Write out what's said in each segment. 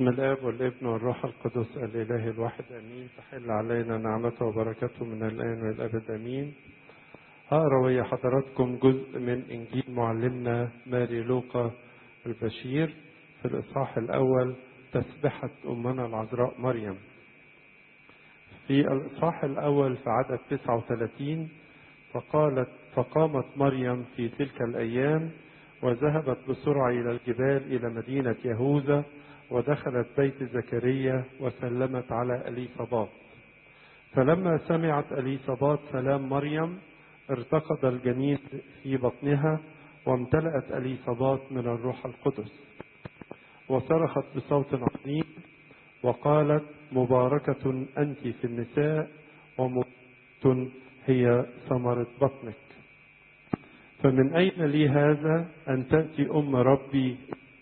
بسم الاب والابن والروح القدس الاله الواحد امين تحل علينا نعمته وبركته من الان والابد امين هقرا ويا حضراتكم جزء من انجيل معلمنا ماري لوقا البشير في الاصحاح الاول تسبحه امنا العذراء مريم في الاصحاح الاول في عدد 39 فقالت فقامت مريم في تلك الايام وذهبت بسرعه الى الجبال الى مدينه يهوذا ودخلت بيت زكريا وسلمت على اليصابات فلما سمعت اليصابات سلام مريم ارتقد الجنين في بطنها وامتلأت اليصابات من الروح القدس وصرخت بصوت عظيم وقالت مباركة أنت في النساء ومباركة هي ثمرة بطنك فمن أين لي هذا أن تأتي أم ربي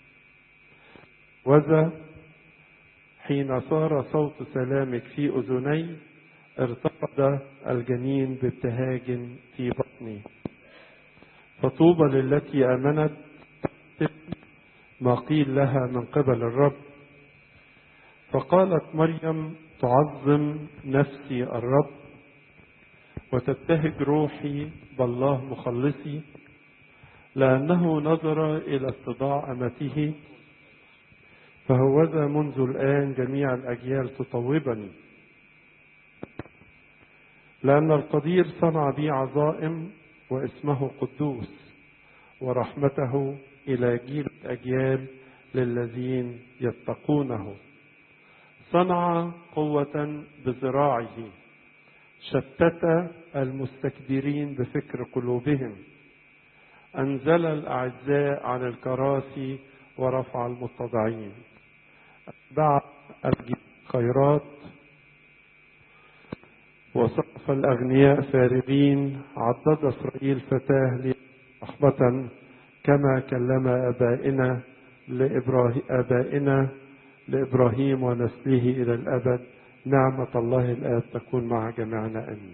وذا حين صار صوت سلامك في أذني ارتقد الجنين بابتهاج في بطني فطوبى للتي آمنت ما قيل لها من قبل الرب فقالت مريم تعظم نفسي الرب وتبتهج روحي بالله مخلصي لأنه نظر إلى استضاع أمته فهوذا منذ الآن جميع الأجيال تطوبني لأن القدير صنع بي عظائم واسمه قدوس ورحمته إلى جيل الأجيال للذين يتقونه صنع قوة بذراعه شتت المستكبرين بفكر قلوبهم أنزل الأعزاء عن الكراسي ورفع المتضعين باع الخيرات وصف الأغنياء فارغين عضد إسرائيل فتاه لي رحمة كما كلم آبائنا لإبراهيم آبائنا لإبراهيم ونسله إلى الأبد نعمة الله الآب تكون مع جميعنا آمين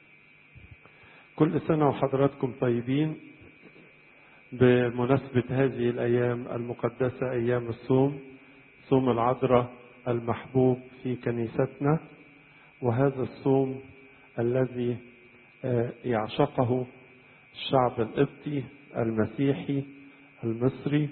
كل سنة وحضراتكم طيبين بمناسبة هذه الأيام المقدسة أيام الصوم صوم العذراء المحبوب في كنيستنا وهذا الصوم الذي يعشقه الشعب القبطي المسيحي المصري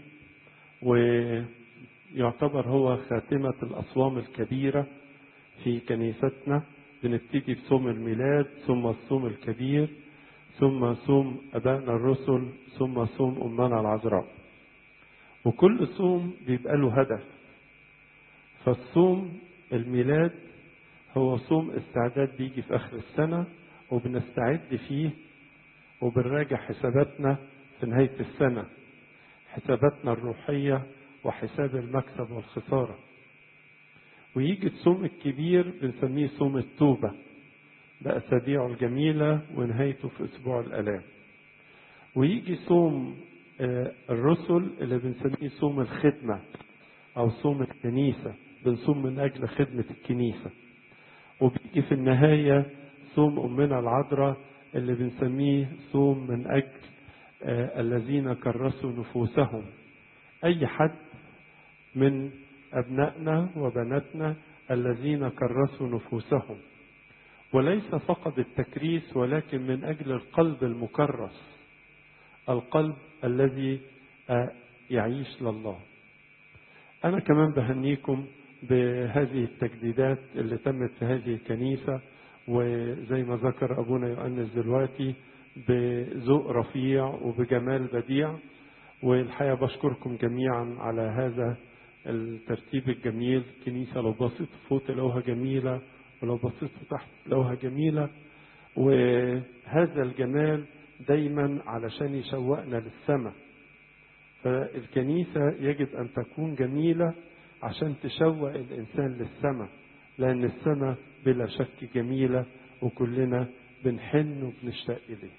ويعتبر هو خاتمة الأصوام الكبيرة في كنيستنا بنبتدي بصوم الميلاد ثم الصوم الكبير ثم صوم أبائنا الرسل ثم صوم أمنا العذراء وكل صوم بيبقى له هدف فالصوم الميلاد هو صوم استعداد بيجي في آخر السنة وبنستعد فيه وبنراجع حساباتنا في نهاية السنة حساباتنا الروحية وحساب المكسب والخسارة ويجي الصوم الكبير بنسميه صوم التوبة بأسابيعه الجميلة ونهايته في أسبوع الآلام ويجي صوم الرسل اللي بنسميه صوم الخدمة أو صوم الكنيسة بنصوم من أجل خدمة الكنيسة وبيجي في النهاية صوم أمنا العذراء اللي بنسميه صوم من أجل الذين كرسوا نفوسهم أي حد من أبنائنا وبناتنا الذين كرسوا نفوسهم وليس فقط التكريس ولكن من أجل القلب المكرس القلب الذي يعيش لله أنا كمان بهنيكم بهذه التجديدات اللي تمت في هذه الكنيسة وزي ما ذكر أبونا يؤنس دلوقتي بذوق رفيع وبجمال بديع والحقيقة بشكركم جميعا على هذا الترتيب الجميل كنيسة لو بصيت فوق تلاقوها جميلة ولو بصيت تحت تلاقوها جميلة وهذا الجمال دايما علشان يشوقنا للسماء فالكنيسة يجب أن تكون جميلة عشان تشوق الإنسان للسماء لأن السماء بلا شك جميلة وكلنا بنحن وبنشتاق إليه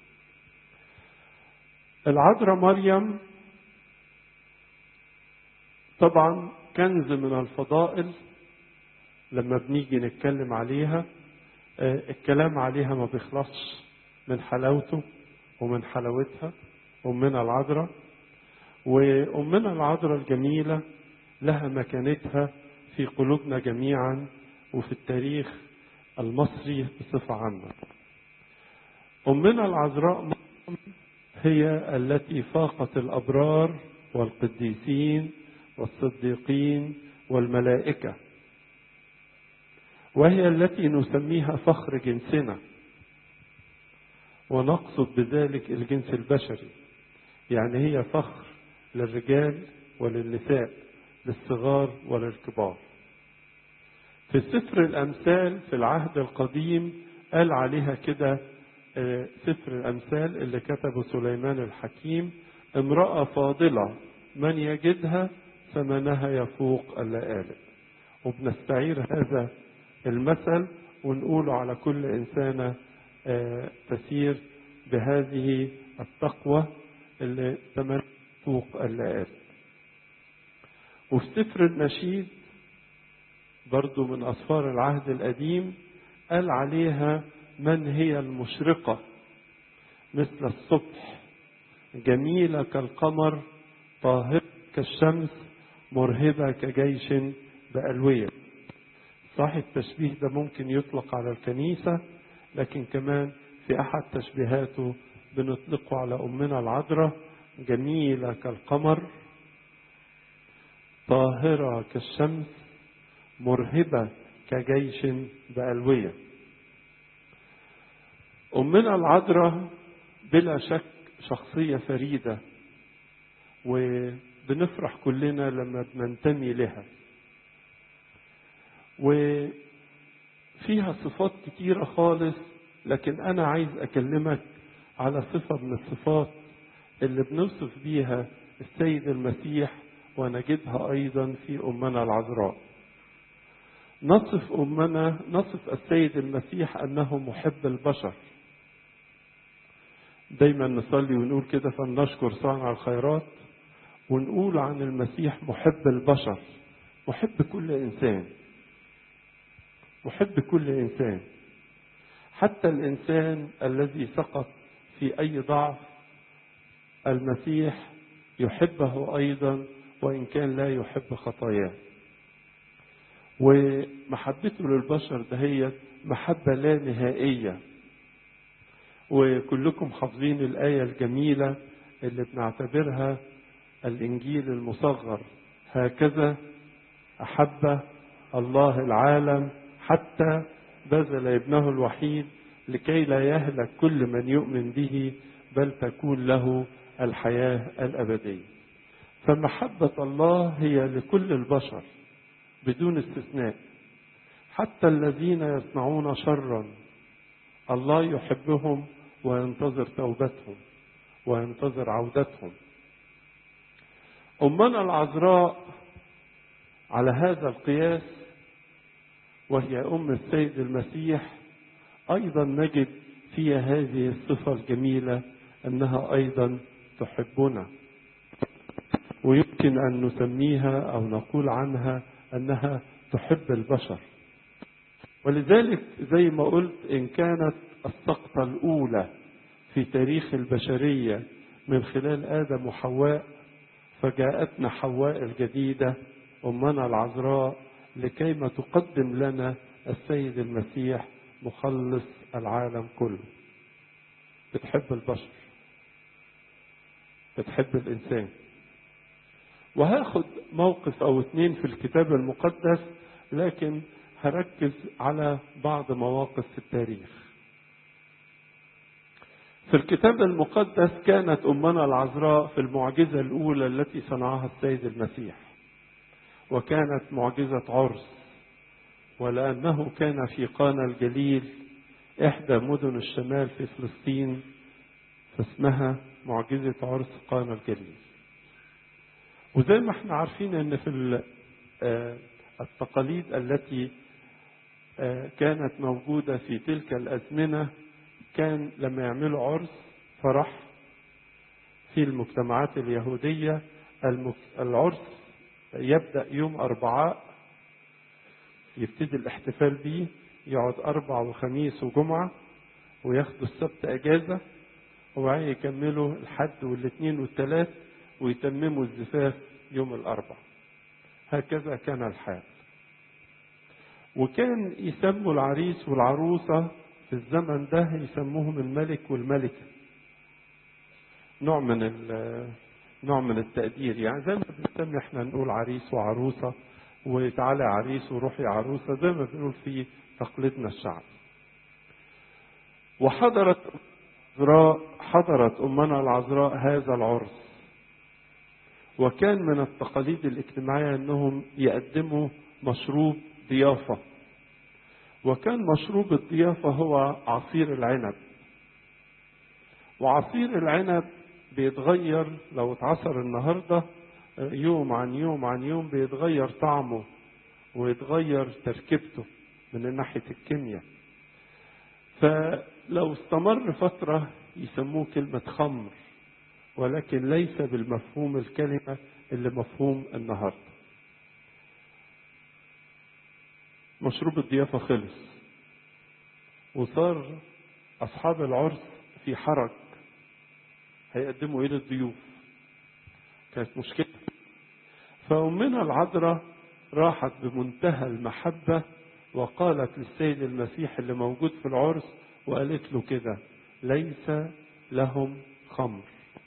العذراء مريم طبعا كنز من الفضائل لما بنيجي نتكلم عليها الكلام عليها ما بيخلصش من حلاوته ومن حلاوتها أمنا العذراء وأمنا العذراء الجميلة لها مكانتها في قلوبنا جميعا وفي التاريخ المصري بصفة عامة أمنا العذراء مريم هي التي فاقت الأبرار والقديسين والصديقين والملائكة وهي التي نسميها فخر جنسنا ونقصد بذلك الجنس البشري يعني هي فخر للرجال وللنساء للصغار وللكبار في سفر الأمثال في العهد القديم قال عليها كده سفر الأمثال اللي كتبه سليمان الحكيم امرأة فاضلة من يجدها ثمنها يفوق اللآلئ وبنستعير هذا المثل ونقوله على كل إنسانة تسير بهذه التقوى اللي ثمنها يفوق اللآلئ وفي سفر النشيد برضو من أسفار العهد القديم قال عليها من هي المشرقة مثل الصبح جميلة كالقمر طاهرة كالشمس مرهبة كجيش بألوية صح التشبيه ده ممكن يطلق على الكنيسة لكن كمان في أحد تشبيهاته بنطلقه على أمنا العذراء جميلة كالقمر طاهرة كالشمس مرهبة كجيش بألوية أمنا العذراء بلا شك شخصية فريدة وبنفرح كلنا لما بننتمي لها وفيها صفات كتيرة خالص لكن أنا عايز أكلمك على صفة من الصفات اللي بنوصف بيها السيد المسيح ونجدها أيضا في أمنا العذراء نصف أمنا نصف السيد المسيح أنه محب البشر دايما نصلي ونقول كده فلنشكر صانع الخيرات ونقول عن المسيح محب البشر محب كل إنسان محب كل إنسان حتى الإنسان الذي سقط في أي ضعف المسيح يحبه أيضا وإن كان لا يحب خطاياه ومحبته للبشر دهيت محبة لا نهائية وكلكم حافظين الآية الجميلة اللي بنعتبرها الإنجيل المصغر هكذا أحب الله العالم حتى بذل ابنه الوحيد لكي لا يهلك كل من يؤمن به بل تكون له الحياة الأبدية فمحبة الله هي لكل البشر بدون استثناء حتى الذين يصنعون شرا الله يحبهم وينتظر توبتهم وينتظر عودتهم أمنا العذراء على هذا القياس وهي أم السيد المسيح أيضا نجد فيها هذه الصفة الجميلة أنها أيضا تحبنا ويمكن أن نسميها أو نقول عنها أنها تحب البشر ولذلك زي ما قلت إن كانت السقطة الأولى في تاريخ البشرية من خلال آدم وحواء فجاءتنا حواء الجديدة أمنا العذراء لكيما تقدم لنا السيد المسيح مخلص العالم كله بتحب البشر بتحب الإنسان وهاخد موقف أو اتنين في الكتاب المقدس لكن هركز على بعض مواقف في التاريخ في الكتاب المقدس كانت أمنا العذراء في المعجزة الأولى التي صنعها السيد المسيح وكانت معجزة عرس ولأنه كان في قانا الجليل إحدى مدن الشمال في فلسطين فاسمها معجزة عرس قانا الجليل وزي ما احنا عارفين ان في التقاليد التي كانت موجودة في تلك الأزمنة كان لما يعملوا عرس فرح في المجتمعات اليهودية العرس يبدأ يوم أربعاء يبتدي الاحتفال بيه يقعد أربع وخميس وجمعة وياخدوا السبت أجازة وبعدين يكملوا الحد والاثنين والثلاث ويتمموا الزفاف يوم الأربع هكذا كان الحال وكان يسموا العريس والعروسة في الزمن ده يسموهم الملك والملكة نوع من نوع من التقدير يعني زي ما بنسمي احنا نقول عريس وعروسة وتعالى عريس وروحي عروسة زي ما بنقول في تقليدنا الشعبي وحضرت العذراء حضرت أمنا العذراء هذا العرس وكان من التقاليد الاجتماعية أنهم يقدموا مشروب ضيافة وكان مشروب الضيافة هو عصير العنب وعصير العنب بيتغير لو اتعصر النهارده يوم عن يوم عن يوم بيتغير طعمه ويتغير تركيبته من ناحية الكيمياء فلو استمر فترة يسموه كلمة خمر ولكن ليس بالمفهوم الكلمة اللي مفهوم النهاردة مشروب الضيافة خلص وصار أصحاب العرس في حرج هيقدموا ايه للضيوف كانت مشكلة فأمنا العذراء راحت بمنتهى المحبة وقالت للسيد المسيح اللي موجود في العرس وقالت له كده ليس لهم خمر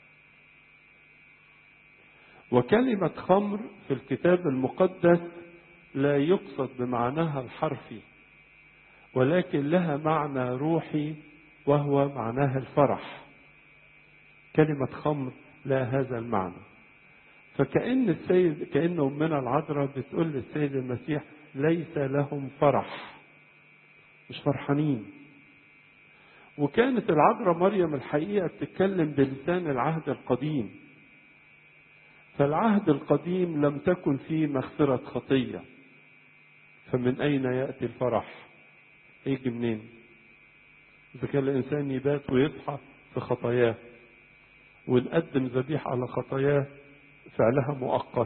وكلمة خمر في الكتاب المقدس لا يقصد بمعناها الحرفي ولكن لها معنى روحي وهو معناها الفرح كلمة خمر لا هذا المعنى فكأن السيد كأن أمنا العذراء بتقول للسيد المسيح ليس لهم فرح مش فرحانين وكانت العذراء مريم الحقيقة بتتكلم بلسان العهد القديم فالعهد القديم لم تكن فيه مغفرة خطية فمن أين يأتي الفرح يجي منين إذا كان الإنسان يبات ويصحى في خطاياه ونقدم ذبيحة على خطاياه فعلها مؤقت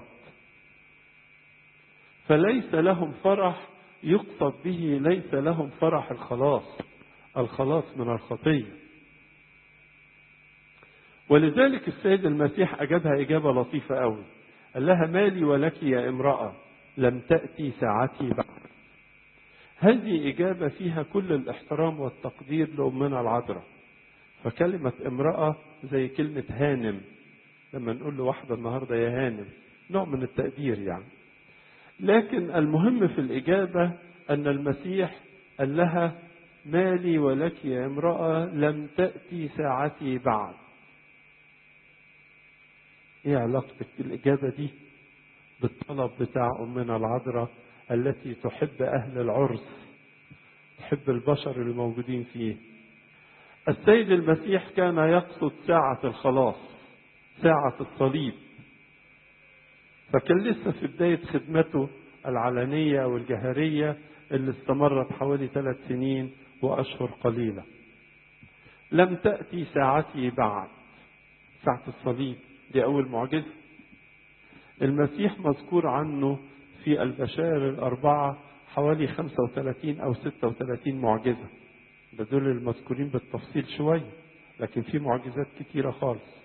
فليس لهم فرح يقصد به ليس لهم فرح الخلاص الخلاص من الخطية ولذلك السيد المسيح أجابها إجابة لطيفة أوي قال لها مالي ولك يا امرأة لم تأتي ساعتي بعد هذه إجابة فيها كل الاحترام والتقدير لأمنا العذراء فكلمة امرأة زي كلمة هانم لما نقول لواحدة النهاردة يا هانم نوع من التقدير يعني لكن المهم في الإجابة أن المسيح قال لها مالي ولك يا امرأة لم تأتي ساعتي بعد ايه علاقتك الإجابة دي بالطلب بتاع أمنا العذراء التي تحب أهل العرس تحب البشر الموجودين فيه السيد المسيح كان يقصد ساعة الخلاص ساعة الصليب فكان لسه في بداية خدمته العلنية والجهرية اللي استمرت حوالي ثلاث سنين وأشهر قليلة لم تأتي ساعتي بعد ساعة الصليب دي أول معجزة المسيح مذكور عنه في البشائر الأربعة حوالي 35 أو 36 معجزة ده دول المذكورين بالتفصيل شوية لكن في معجزات كتيرة خالص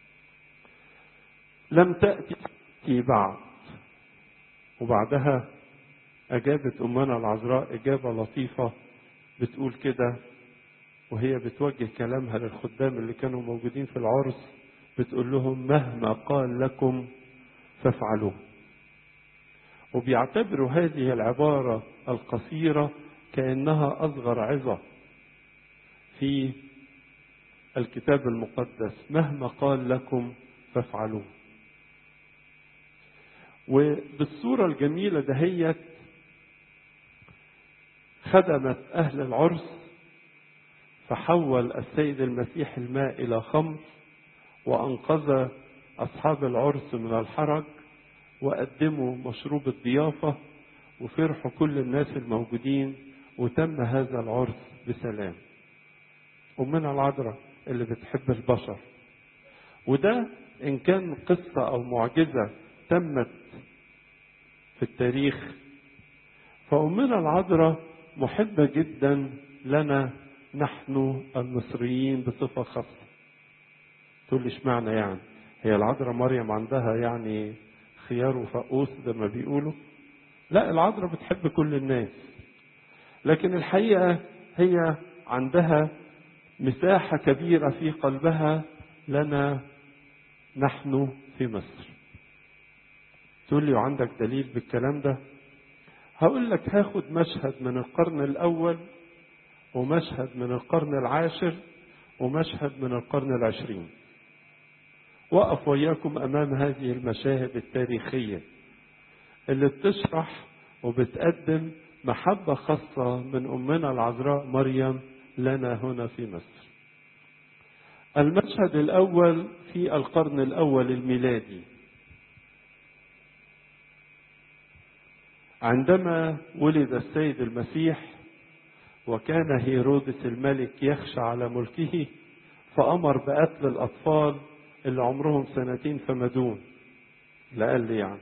لم تأتي بعد وبعدها أجابت أمنا العذراء إجابة لطيفة بتقول كده وهي بتوجه كلامها للخدام اللي كانوا موجودين في العرس بتقول لهم مهما قال لكم فافعلوه وبيعتبروا هذه العبارة القصيرة كأنها أصغر عظة في الكتاب المقدس مهما قال لكم فافعلوه وبالصورة الجميلة دهيت خدمت أهل العرس فحول السيد المسيح الماء إلى خمر وأنقذ أصحاب العرس من الحرج وقدموا مشروب الضيافة وفرحوا كل الناس الموجودين وتم هذا العرس بسلام أمنا العذراء اللي بتحب البشر وده إن كان قصة أو معجزة تمت في التاريخ فأمنا العذراء محبة جدا لنا نحن المصريين بصفة خاصة تقول لي اشمعنى يعني هي العذراء مريم عندها يعني خيار وفقوس زي ما بيقولوا لا العذراء بتحب كل الناس لكن الحقيقة هي عندها مساحة كبيرة في قلبها لنا نحن في مصر تقول لي وعندك دليل بالكلام ده هقول لك هاخد مشهد من القرن الأول ومشهد من القرن العاشر ومشهد من القرن العشرين وقف وياكم أمام هذه المشاهد التاريخية اللي بتشرح وبتقدم محبة خاصة من أمنا العذراء مريم لنا هنا في مصر المشهد الأول في القرن الأول الميلادي عندما ولد السيد المسيح وكان هيرودس الملك يخشى على ملكه فأمر بقتل الأطفال اللي عمرهم سنتين فما دون لأقل يعني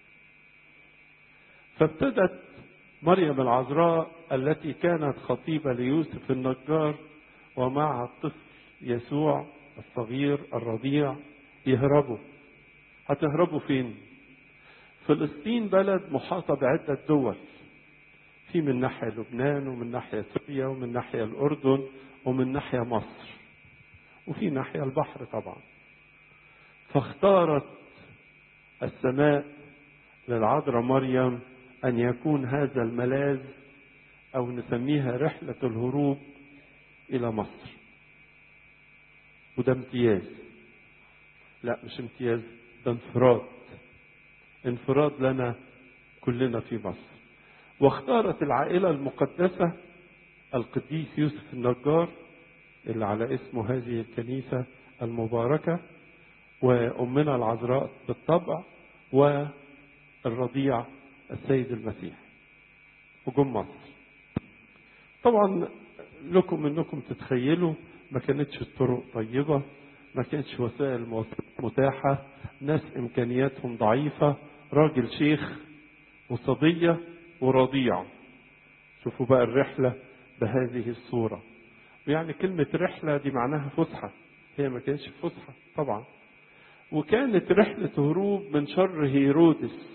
فابتدت مريم العذراء التي كانت خطيبة ليوسف النجار ومعها الطفل يسوع الصغير الرضيع يهربوا هتهربوا فين فلسطين بلد محاطة بعدة دول في من ناحية لبنان ومن ناحية سوريا ومن ناحية الأردن ومن ناحية مصر وفي ناحية البحر طبعا فاختارت السماء للعذراء مريم أن يكون هذا الملاذ أو نسميها رحلة الهروب إلى مصر وده امتياز لا مش امتياز ده انفراد انفراد لنا كلنا في مصر واختارت العائلة المقدسة القديس يوسف النجار اللي على اسمه هذه الكنيسة المباركة وأمنا العذراء بالطبع والرضيع السيد المسيح وجم مصر طبعا لكم انكم تتخيلوا ما كانتش الطرق طيبة ما كانتش وسائل مواصلات متاحة ناس امكانياتهم ضعيفة راجل شيخ وصبية ورضيع شوفوا بقى الرحلة بهذه الصورة يعني كلمة رحلة دي معناها فسحة هي ما كانتش فسحة طبعا وكانت رحلة هروب من شر هيرودس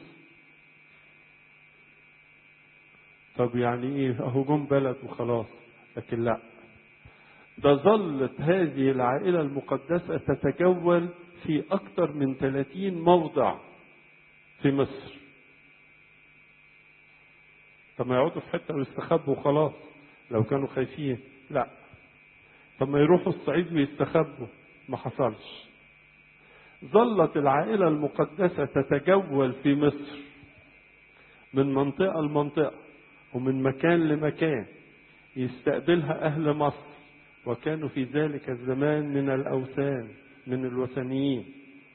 طب يعني ايه اهو جم بلد وخلاص لكن لا ده ظلت هذه العائلة المقدسة تتجول في أكثر من 30 موضع في مصر طب ما يقعدوا في حتة ويستخبوا وخلاص لو كانوا خايفين لا طب ما يروحوا الصعيد ويستخبوا ما حصلش ظلت العائلة المقدسة تتجول في مصر من منطقة لمنطقة ومن مكان لمكان يستقبلها أهل مصر وكانوا في ذلك الزمان من الأوثان من الوثنيين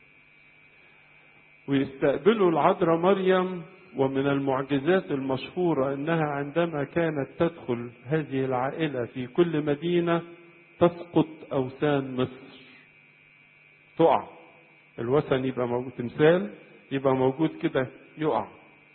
ويستقبلوا العذراء مريم ومن المعجزات المشهورة أنها عندما كانت تدخل هذه العائلة في كل مدينة تسقط أوثان مصر تقع الوثن يبقى موجود تمثال يبقى موجود كده يقع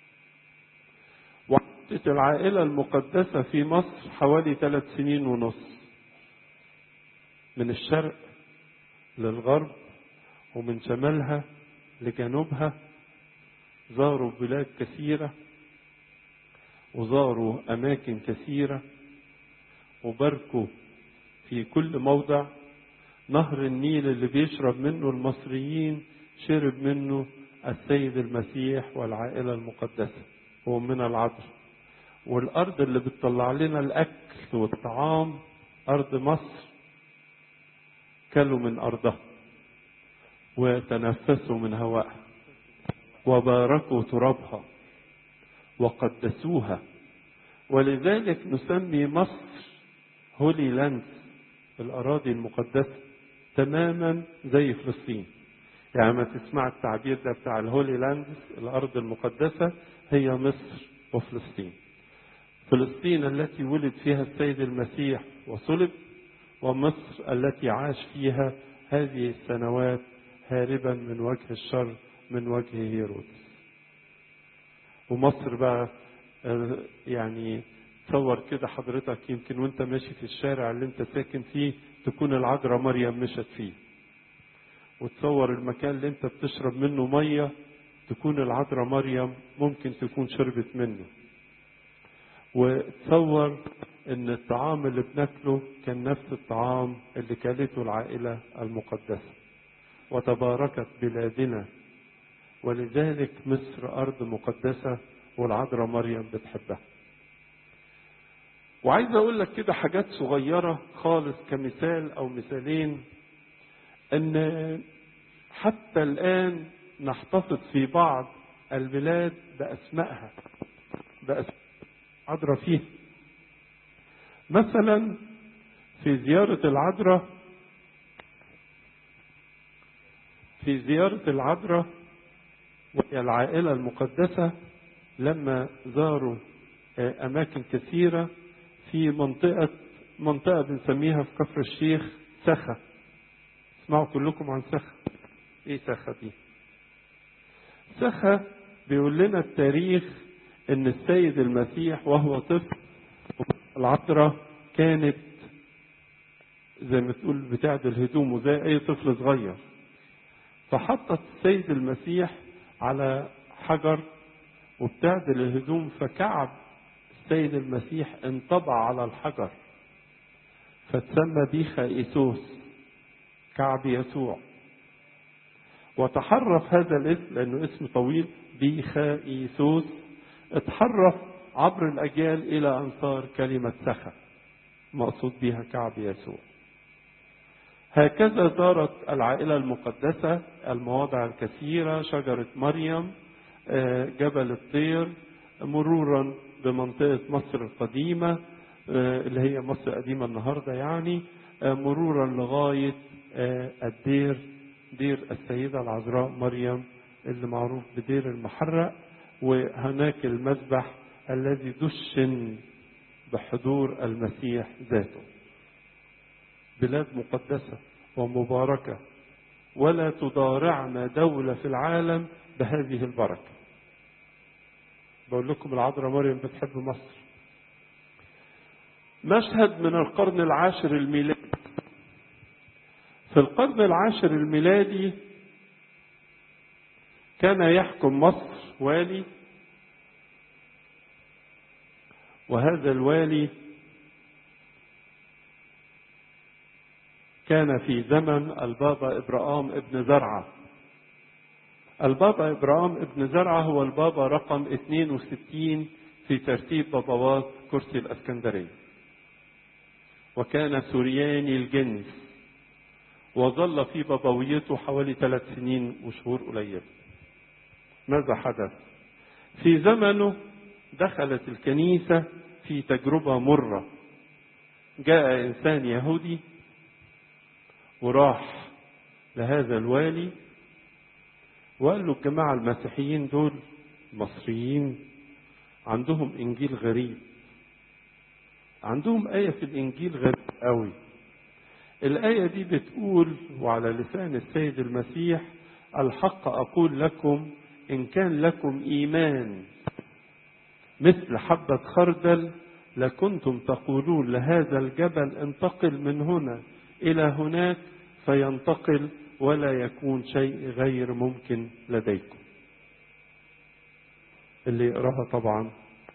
وعدت العائلة المقدسة في مصر حوالي ثلاث سنين ونص من الشرق للغرب ومن شمالها لجنوبها زاروا بلاد كثيرة وزاروا أماكن كثيرة وباركوا في كل موضع نهر النيل اللي بيشرب منه المصريين شرب منه السيد المسيح والعائلة المقدسة ومن العذر والأرض اللي بتطلع لنا الأكل والطعام أرض مصر كلوا من أرضها وتنفسوا من هوائها وباركوا ترابها وقدسوها ولذلك نسمي مصر هولي لاند الأراضي المقدسة تماما زي فلسطين يعني ما تسمع التعبير ده بتاع الهولي لاند الأرض المقدسة هي مصر وفلسطين فلسطين التي ولد فيها السيد المسيح وصلب ومصر التي عاش فيها هذه السنوات هاربا من وجه الشر من وجه هيرودس ومصر بقى يعني تصور كده حضرتك يمكن وانت ماشي في الشارع اللي انت ساكن فيه تكون العذراء مريم مشت فيه وتصور المكان اللي انت بتشرب منه ميه تكون العذراء مريم ممكن تكون شربت منه وتصور ان الطعام اللي بناكله كان نفس الطعام اللي كلته العائلة المقدسة وتباركت بلادنا ولذلك مصر أرض مقدسة والعذراء مريم بتحبها وعايز أقول لك كده حاجات صغيرة خالص كمثال أو مثالين أن حتى الآن نحتفظ في بعض البلاد بأسمائها بأسماء عذراء فيها مثلا في زيارة العذراء في زيارة العذراء وهي العائلة المقدسة لما زاروا أماكن كثيرة في منطقة منطقة بنسميها في كفر الشيخ سخا اسمعوا كلكم عن سخا ايه سخا دي سخا بيقول لنا التاريخ ان السيد المسيح وهو طفل العذراء كانت زي ما تقول بتعدل هدومه زي اي طفل صغير فحطت السيد المسيح على حجر وبتعدل الهدوم فكعب السيد المسيح انطبع على الحجر فتسمى بيخا إيسوس كعب يسوع وتحرف هذا الاسم لأنه اسم طويل بيخا إيسوس اتحرف عبر الأجيال إلى أن صار كلمة سخا مقصود بها كعب يسوع هكذا زارت العائلة المقدسة المواضع الكثيرة شجرة مريم جبل الطير مرورا بمنطقة مصر القديمة اللي هي مصر القديمة النهاردة يعني مرورا لغاية الدير دير السيدة العذراء مريم اللي معروف بدير المحرق وهناك المذبح الذي دشن بحضور المسيح ذاته بلاد مقدسة ومباركة ولا تضارعنا دولة في العالم بهذه البركة بقول لكم العذراء مريم بتحب مصر مشهد من القرن العاشر الميلادي في القرن العاشر الميلادي كان يحكم مصر والي وهذا الوالي كان في زمن البابا إبراهام ابن زرعة البابا إبراهام ابن زرعة هو البابا رقم 62 في ترتيب بابوات كرسي الأسكندرية وكان سورياني الجنس وظل في بابويته حوالي ثلاث سنين وشهور قليلة ماذا حدث في زمنه دخلت الكنيسة في تجربة مرة جاء إنسان يهودي وراح لهذا الوالي وقال له الجماعة المسيحيين دول مصريين عندهم إنجيل غريب عندهم آية في الإنجيل غريب قوي الآية دي بتقول وعلى لسان السيد المسيح الحق أقول لكم إن كان لكم إيمان مثل حبة خردل لكنتم تقولون لهذا الجبل انتقل من هنا إلى هناك فينتقل ولا يكون شيء غير ممكن لديكم اللي يقراها طبعا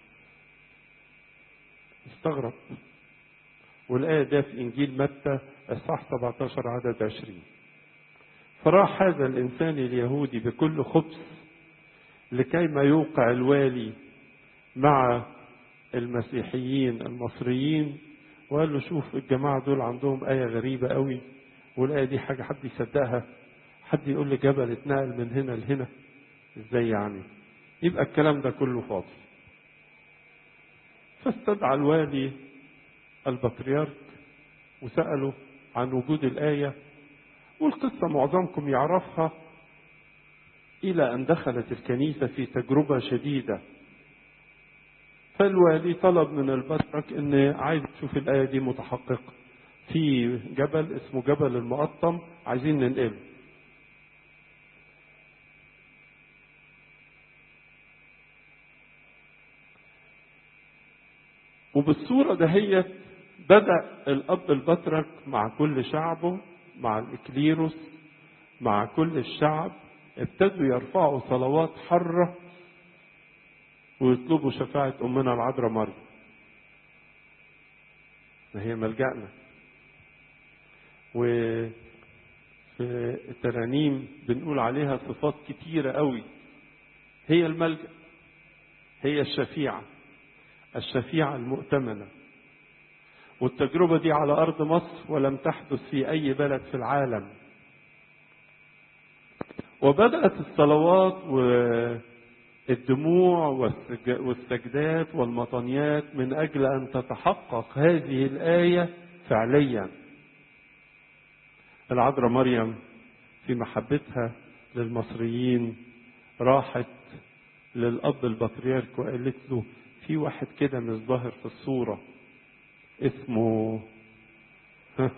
استغرب والآية ده في إنجيل متى الصح 17 عدد 20 فراح هذا الإنسان اليهودي بكل خبث لكيما يوقع الوالي مع المسيحيين المصريين وقال له شوف الجماعة دول عندهم آية غريبة قوي والآية دي حاجة حد يصدقها حد يقول لي جبل اتنقل من هنا لهنا ازاي يعني يبقى الكلام ده كله فاضي فاستدعى الوالي البطريرك وسأله عن وجود الآية والقصة معظمكم يعرفها إلى أن دخلت الكنيسة في تجربة شديدة فالوالي طلب من البطرك ان عايز تشوف الايه دي متحققه في جبل اسمه جبل المقطم عايزين ننقله وبالصوره دهيت بدا الاب البطرك مع كل شعبه مع الاكليروس مع كل الشعب ابتدوا يرفعوا صلوات حره ويطلبوا شفاعة أمنا العذراء مريم ما هي ملجأنا وفي الترانيم بنقول عليها صفات كتيرة قوي هي الملجأ هي الشفيعة الشفيعة المؤتمنة والتجربة دي على أرض مصر ولم تحدث في أي بلد في العالم وبدأت الصلوات والدموع والسجدات والمطنيات من أجل أن تتحقق هذه الآية فعليا العذراء مريم في محبتها للمصريين راحت للأب البطريرك وقالت له في واحد كده مش ظاهر في الصورة اسمه ها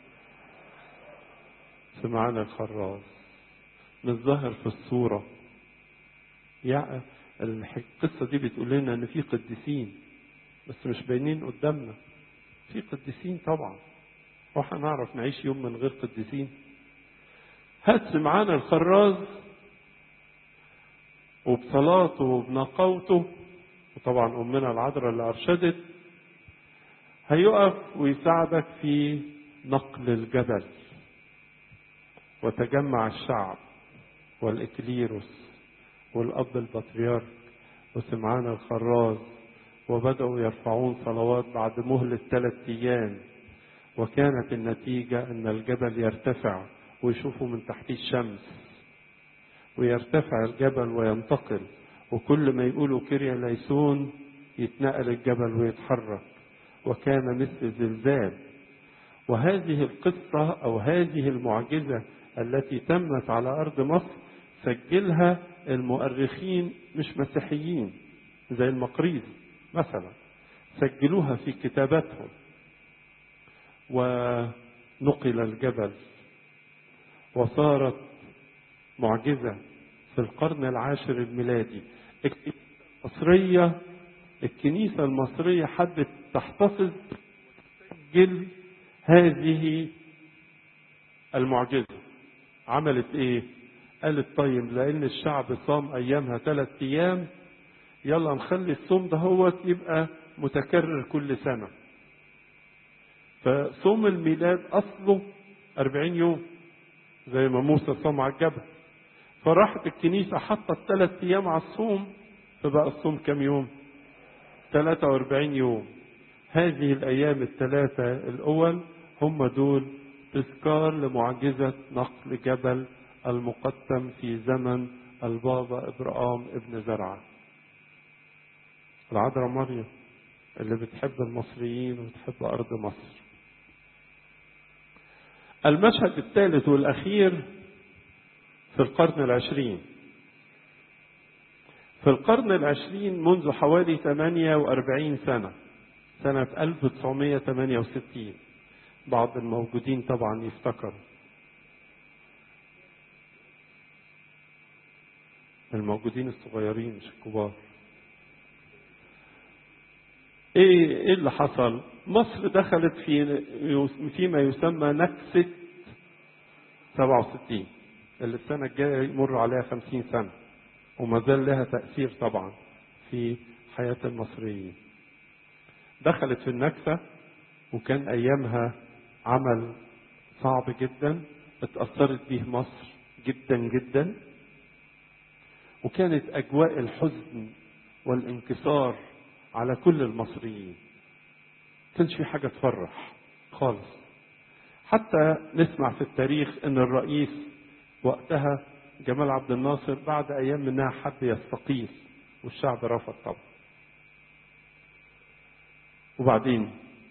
سمعان الخراز مش ظاهر في الصورة يعني القصة دي بتقول لنا ان في قديسين بس مش باينين قدامنا في قديسين طبعا واحنا نعرف نعيش يوم من غير قديسين هات سمعان الخراز وبصلاته وبنقاوته وطبعا امنا العذراء اللي ارشدت هيقف ويساعدك في نقل الجبل وتجمع الشعب والإكليروس والأب البطريرك وسمعان الخراز وبدأوا يرفعون صلوات بعد مهلة ثلاثة أيام وكانت النتيجة أن الجبل يرتفع ويشوفوا من تحتيه الشمس ويرتفع الجبل وينتقل وكل ما يقولوا كريا ليسون يتنقل الجبل ويتحرك وكان مثل زلزال وهذه القصة أو هذه المعجزة التي تمت على أرض مصر سجلها المؤرخين مش مسيحيين زي المقريزي مثلا سجلوها في كتاباتهم ونقل الجبل وصارت معجزة في القرن العاشر الميلادي المصرية الكنيسة المصرية حبت تحتفظ وتسجل هذه المعجزة عملت ايه قالت طيب لان الشعب صام ايامها ثلاث ايام يلا نخلي الصوم ده هو يبقى متكرر كل سنة فصوم الميلاد اصله أربعين يوم زي ما موسى صام على الجبل فراحت الكنيسة حطت ثلاث ايام على الصوم فبقى الصوم كم يوم 43 يوم هذه الايام الثلاثة الاول هم دول تذكار لمعجزة نقل جبل المقدم في زمن البابا إبرام ابن زرعة العذراء مريم اللي بتحب المصريين وبتحب أرض مصر المشهد الثالث والأخير في القرن العشرين في القرن العشرين منذ حوالي 48 سنة سنة 1968 بعض الموجودين طبعا يفتكروا الموجودين الصغيرين مش الكبار ايه ايه اللي حصل مصر دخلت في فيما يسمى نكسة 67 اللي السنة الجاية يمر عليها 50 سنة وما زال لها تأثير طبعا في حياة المصريين دخلت في النكسة وكان أيامها عمل صعب جدا اتأثرت به مصر جدا جدا وكانت أجواء الحزن والانكسار على كل المصريين كانش في حاجة تفرح خالص حتى نسمع في التاريخ ان الرئيس وقتها جمال عبد الناصر بعد ايام منها حب يستقيل والشعب رفض طبعا وبعدين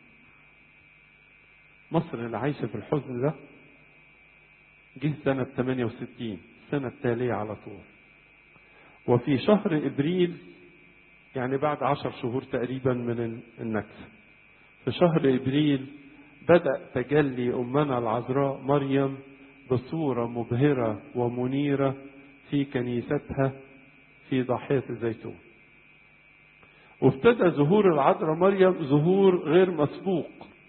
مصر اللي عايشة في الحزن ده جه سنة 68 السنة التالية على طول وفي شهر إبريل يعني بعد عشر شهور تقريبا من النكسة في شهر إبريل بدأ تجلي أمنا العذراء مريم بصورة مبهرة ومنيرة في كنيستها في ضاحية الزيتون وابتدى ظهور العذراء مريم ظهور غير مسبوق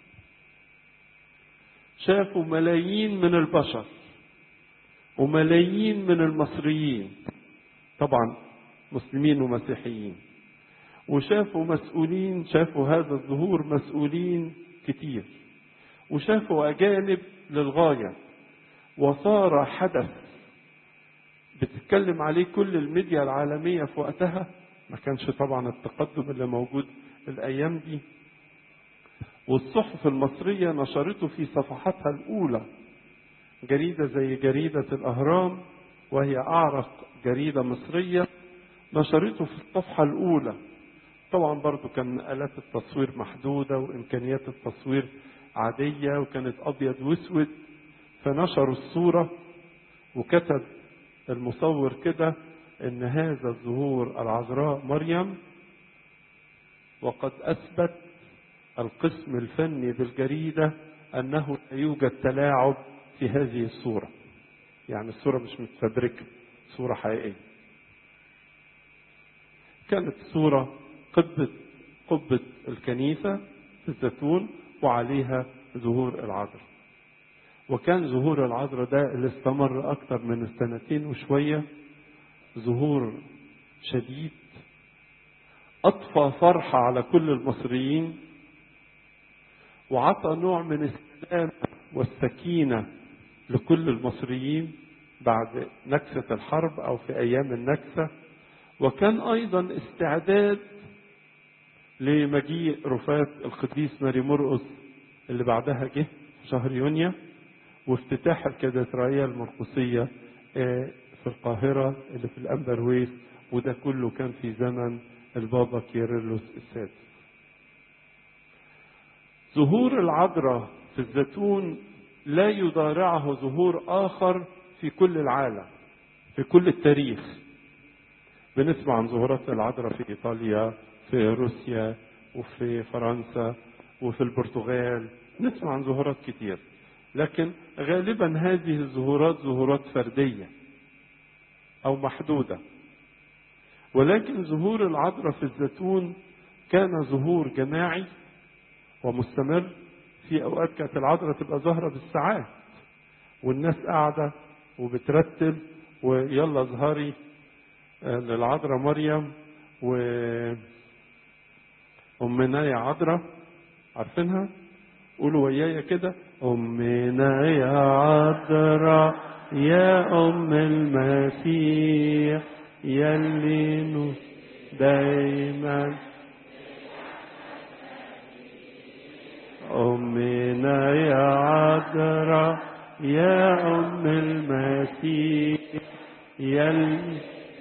شافوا ملايين من البشر وملايين من المصريين طبعا مسلمين ومسيحيين وشافوا مسؤولين شافوا هذا الظهور مسؤولين كتير وشافوا أجانب للغاية وصار حدث بتتكلم عليه كل الميديا العالمية في وقتها ما كانش طبعا التقدم اللي موجود الأيام دي والصحف المصرية نشرته في صفحاتها الأولى جريدة زي جريدة الأهرام وهي أعرق جريدة مصرية نشرته في الصفحة الأولى طبعا برضو كان آلات التصوير محدودة وإمكانيات التصوير عادية وكانت أبيض وأسود فنشروا الصورة وكتب المصور كده إن هذا الظهور العذراء مريم وقد أثبت القسم الفني بالجريدة أنه لا يوجد تلاعب في هذه الصورة يعني الصورة مش متفبركة صورة حقيقية كانت صورة قبة قبة الكنيسة في الزيتون وعليها ظهور العذراء وكان ظهور العذراء ده اللي استمر أكثر من السنتين وشوية ظهور شديد أطفى فرحة على كل المصريين وعطى نوع من السلام والسكينة لكل المصريين بعد نكسة الحرب أو في أيام النكسة وكان أيضا استعداد لمجيء رفاة القديس ماري مرقس اللي بعدها جه في شهر يونيو وافتتاح الكاتدرائية المرقسية في القاهرة اللي في الأمبرويس وده كله كان في زمن البابا كيرلس السادس ظهور العذراء في الزيتون لا يضارعه ظهور آخر في كل العالم في كل التاريخ بنسمع عن ظهورات العذراء في إيطاليا في روسيا وفي فرنسا وفي البرتغال نسمع عن ظهورات كتير لكن غالبا هذه الظهورات ظهورات فردية أو محدودة ولكن ظهور العذراء في الزيتون كان ظهور جماعي ومستمر في أوقات كانت العذراء تبقى ظاهرة بالساعات والناس قاعدة وبترتب ويلا اظهري للعذراء مريم و أمنا يا عذراء عارفينها؟ قولوا ويايا كده أمنا يا عذراء يا أم المسيح يلي دايما أمنا يا عذراء يا أم المسيح يلي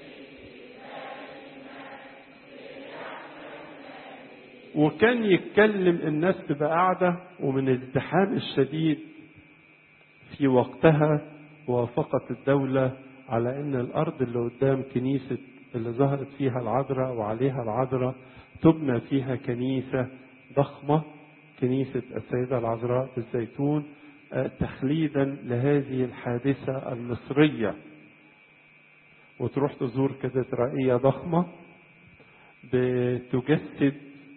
وكان يتكلم الناس تبقى قاعدة ومن الازدحام الشديد في وقتها وافقت الدولة على ان الارض اللي قدام كنيسة اللي ظهرت فيها العذراء وعليها العذراء تبنى فيها كنيسة ضخمة كنيسة السيدة العذراء بالزيتون تخليدا لهذه الحادثة المصرية وتروح تزور كاتدرائية ضخمة بتجسد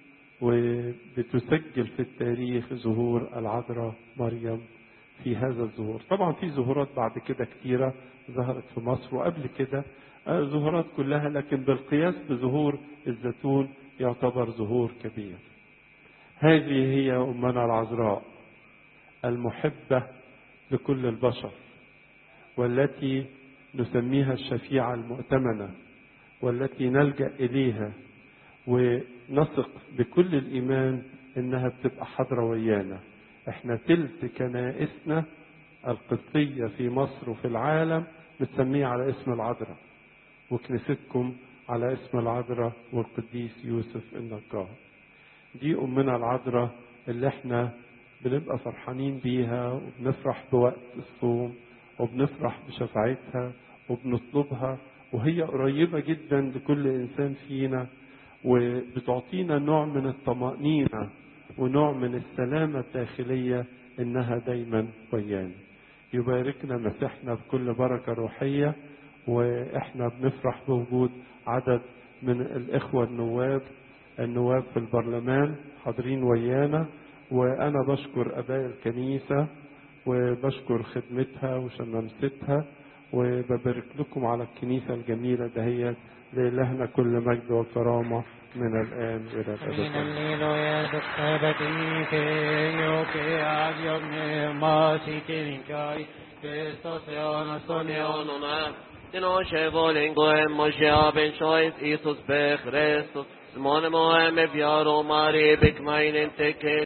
وبتسجل في التاريخ ظهور العذراء مريم في هذا الظهور طبعا في ظهورات بعد كده كتيرة ظهرت في مصر وقبل كده ظهورات كلها لكن بالقياس بظهور الزيتون يعتبر ظهور كبير هذه هي أمنا العذراء المحبة لكل البشر والتي نسميها الشفيعة المؤتمنة والتي نلجأ إليها ونثق بكل الإيمان إنها بتبقى حاضرة ويانا احنا تلت كنائسنا القبطية في مصر وفي العالم بتسميه على اسم العذراء وكنيستكم على اسم العذراء والقديس يوسف النجار دي أمنا العذراء اللي احنا بنبقى فرحانين بيها وبنفرح بوقت الصوم وبنفرح بشفاعتها وبنطلبها وهي قريبة جدا لكل إنسان فينا وبتعطينا نوع من الطمأنينة ونوع من السلامة الداخلية إنها دايما ويانا يباركنا مسيحنا بكل بركة روحية وإحنا بنفرح بوجود عدد من الإخوة النواب النواب في البرلمان حاضرين ويانا وأنا بشكر أباء الكنيسة وبشكر خدمتها وشمامستها وببارك لكم على الكنيسة الجميلة دهيت لإلهنا كل مجد وكرامة من الآن وإلى الأبد Min آمين. alleluia, duktabati, ke yo ke agyam ne masi ke ninkai, Christos eonos ton eonos. Leonona, Dinoshe volingoem Moshe ben Shois Isus be Christus, Simone moem eviaro Mari bikmainen teke